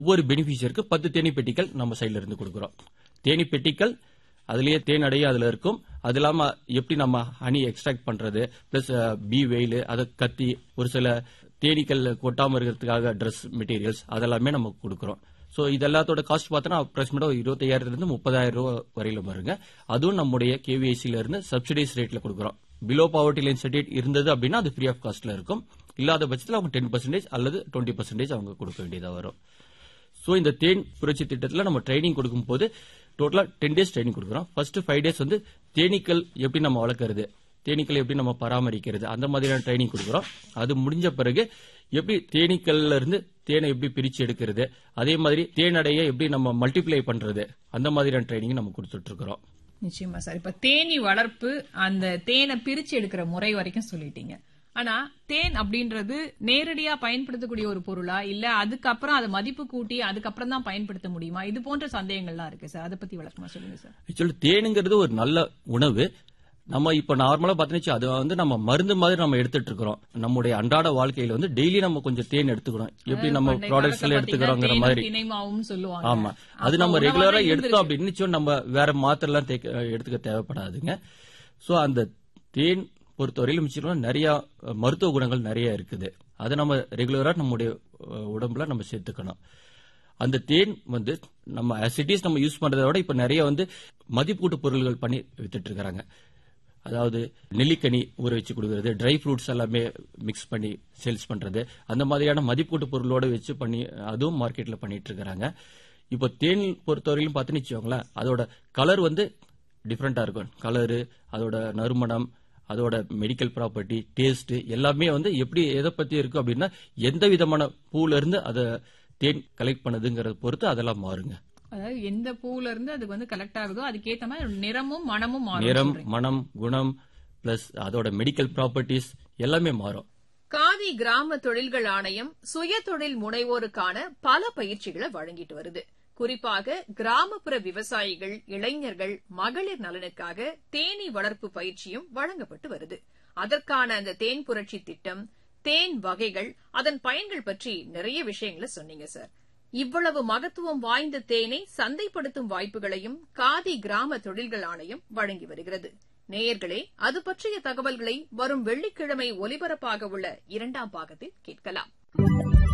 ஒவ்வொரு பெனிஃபிஷியருக்கு பத்து தேனி பெட்டிகள் நம்ம சைடுல இருந்து கொடுக்குறோம் தேனி பெட்டிகள் அதுலயே தேன் அடைய அதுல இருக்கும் அது இல்லாம எப்படி நம்ம ஹனி எக்ஸ்ட்ராக்ட் பண்றது பிளஸ் பி வெயில் அதை கத்தி ஒரு சில தேனீக்கள் கொட்டாம இருக்கிறதுக்காக ட்ரெஸ் மெட்டீரியல்ஸ் அதெல்லாமே நம்ம கொடுக்குறோம் ஸோ இது எல்லாத்தோட காஸ்ட் பார்த்தோன்னா அப்ராக்சிமேட்டா இருபத்தையாயிரத்துல இருந்து முப்பதாயிரம் ரூபாய் வரையில வருங்க அதுவும் நம்முடைய கேவிஐசில இருந்து சப்சிடைஸ் ரேட்ல கொடுக்குறோம் பிலோ பாவர்ட்டி லைன் சர்டிஃபிகேட் இருந்தது அப்படின்னா அது ஃப்ரீ ஆஃப் காஸ்ட்ல இருக்கும் இல்லாத பட்சத்தில் அவங்க டென் பர்சன்டேஜ் அல்லது டுவெண்ட்டி பர்சன்டேஜ் அவங்க கொடுக்க வேண்டியதா வரும் ஸோ இந்த தேன் புரட்சி திட்டத்தில் நம்ம ட்ரைனிங் கொடுக்கும்போது டோட்டலா டென் டேஸ் ட்ரைனிங் கொடுக்குறோம் ஃபர்ஸ்ட் ஃபைவ் டேஸ் வந்து தேனீக்கள் எப்படி நம்ம வளர்க்கறது தேனீக்கள் எப்படி நம்ம பராமரிக்கிறது அந்த மாதிரியான ட்ரைனிங் கொடுக்குறோம் அது முடிஞ்ச பிறகு எப்படி தேனீக்கள்ல இருந்து தேனை எப்படி பிரிச்சு எடுக்கிறது அதே மாதிரி தேனடைய எப்படி நம்ம மல்டிப்ளை பண்றது அந்த மாதிரியான ட்ரைனிங் நம்ம கொடுத்துட்டு இருக்கிறோம் நிச்சயமா சார் இப்ப தேனி வளர்ப்பு அந்த தேனை பிரிச்சு எடுக்கிற முறை வரைக்கும் சொல்லிட்டீங்க ஆனா தேன் அப்படின்றது நேரடியா பயன்படுத்தக்கூடிய ஒரு பொருளா இல்ல அதுக்கப்புறம் அதை மதிப்பு கூட்டி அதுக்கப்புறம் தான் பயன்படுத்த முடியுமா இது போன்ற சந்தேகங்கள்லாம் இருக்கு சார் அதை பத்தி விளக்கமா சொல்லுங்க சார் ஆக்சுவலி தேனுங்கிறது ஒரு நல்ல உணவு நம்ம இப்ப நார்மலா பாத்தீங்கன்னா அது வந்து நம்ம மருந்து மாதிரி நம்ம எடுத்துட்டு இருக்கிறோம் நம்முடைய அன்றாட வாழ்க்கையில வந்து டெய்லி நம்ம கொஞ்சம் தேன் எடுத்துக்கிறோம் எப்படி நம்ம பண்டைய ப்ராடக்ட்ஸ் காலத்துல எல்லாம் எடுத்துக்கிறோங்கிற பாத்தீங்கன்னா மாதிரி தேனும் திணைமாவும் சொல்லுவாங்க ஆமா அது அப்ப நம்ம உணவாவே ரெகுலரா இருந்திருக்கு. எடுத்தோம் அப்படின்னு நிச்சயம் நம்ம வேற மாத்திரை எல்லாம் தேக்க- எடுத்துக்க தேவைப்படாதுங்க சோ அந்த தேன் பொறுத்தவரையிலும் நிச்சயமா நிறைய அஹ், மருத்துவ குணங்கள் நிறைய இருக்குது அதை நம்ம ரெகுலரா நம்முடைய அஹ், உடம்புல நம்ம சேர்த்துக்கணும் அந்த தேன் வந்து நம்ம அசிட்டிஸ் நம்ம யூஸ் பண்றதை விட இப்ப நிறைய வந்து மதிப்பூட்டு பொருள்கள் பண்ணி வித்துட்டு இருக்காங்க அதாவது நெல்லிக்கனி ஊற வச்சு கொடுக்கறது ட்ரை ஃப்ரூட்ஸ் எல்லாமே மிக்ஸ் பண்ணி சேல்ஸ் பண்றது அந்த மாதிரியான மதிப்பூட்டு பொருளோட வச்சு பண்ணி அதுவும் மார்க்கெட்ல பண்ணிட்டு இருக்காங்க இப்போ தேன் பொறுத்தவரையிலும் பார்த்துன்னு வச்சுக்கோங்களேன் அதோட கலர் வந்து டிஃப்ரெண்டா இருக்கும் கலரு அதோட நறுமணம் அதோட மெடிக்கல் ப்ராப்பர்ட்டி டேஸ்ட் எல்லாமே வந்து எப்படி எதை பத்தி இருக்கு அப்படின்னா எந்த விதமான பூல இருந்து அதை தேன் கலெக்ட் பண்ணுதுங்கிறத பொறுத்து அதெல்லாம் மாறுங்க அதாவது எந்த பூல இருந்து அதுக்கு வந்து கலெக்ட் ஆகுதோ அதுக்கேத்த மாதிரி நிறமும் மனமும் மாறும் நிறம் சொல்றீங்க. மனம் குணம் பிளஸ் அதோட மெடிக்கல் ப்ராப்பர்ட்டிஸ் எல்லாமே மாறும் காதி கிராம தொழில்கள் ஆணையம் சுய தொழில் முனைவோருக்கான பல பயிற்சிகளை வழங்கிட்டு வருது குறிப்பாக கிராமப்புற விவசாயிகள் இளைஞர்கள் மகளிர் நலனுக்காக தேனீ வளர்ப்பு பயிற்சியும் வழங்கப்பட்டு வருது அதற்கான அந்த தேன் புரட்சி திட்டம் தேன் வகைகள் அதன் பயன்கள் பற்றி நிறைய விஷயங்களை சொன்னீங்க சார் இவ்வளவு மகத்துவம் வாய்ந்த தேனை சந்தைப்படுத்தும் வாய்ப்புகளையும் காதி கிராம தொழில்கள் ஆணையம் வழங்கி வருகிறது நேயர்களே அது பற்றிய தகவல்களை வரும் வெள்ளிக்கிழமை ஒலிபரப்பாக உள்ள இரண்டாம் பாகத்தில் கேட்கலாம்